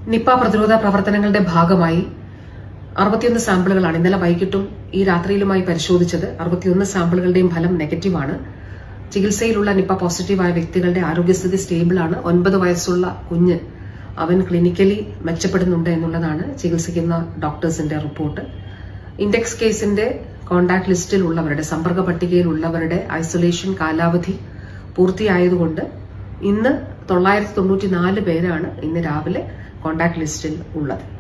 Nipah പ്രതിരോധ പ്രവർത്തനങ്ങളുടെ ഭാഗമായി അറുപത്തിയൊന്ന് സാമ്പിളുകളാണ് ഇന്നലെ വൈകിട്ടും ഈ രാത്രിയിലുമായി പരിശോധിച്ചത് അറുപത്തിയൊന്ന് സാമ്പിളുകളുടെയും ഫലം നെഗറ്റീവാണ് ചികിത്സയിലുള്ള നിപ്പ പോസിറ്റീവായ വ്യക്തികളുടെ ആരോഗ്യസ്ഥിതി സ്റ്റേബിളാണ് ഒൻപത് വയസ്സുള്ള കുഞ്ഞ് അവൻ ക്ലിനിക്കലി മെച്ചപ്പെടുന്നുണ്ട് എന്നുള്ളതാണ് ചികിത്സിക്കുന്ന ഡോക്ടേഴ്സിന്റെ റിപ്പോർട്ട് ഇൻഡെക്സ് കേസിന്റെ കോണ്ടാക്ട് ലിസ്റ്റിൽ ഉള്ളവരുടെ സമ്പർക്ക പട്ടികയിൽ ഉള്ളവരുടെ ഐസൊലേഷൻ കാലാവധി പൂർത്തിയായതുകൊണ്ട് ഇന്ന് തൊള്ളായിരത്തി തൊണ്ണൂറ്റിനാല് പേരാണ് ഇന്ന് രാവിലെ കോണ്ടാക്ട് ലിസ്റ്റിൽ ഉള്ളത്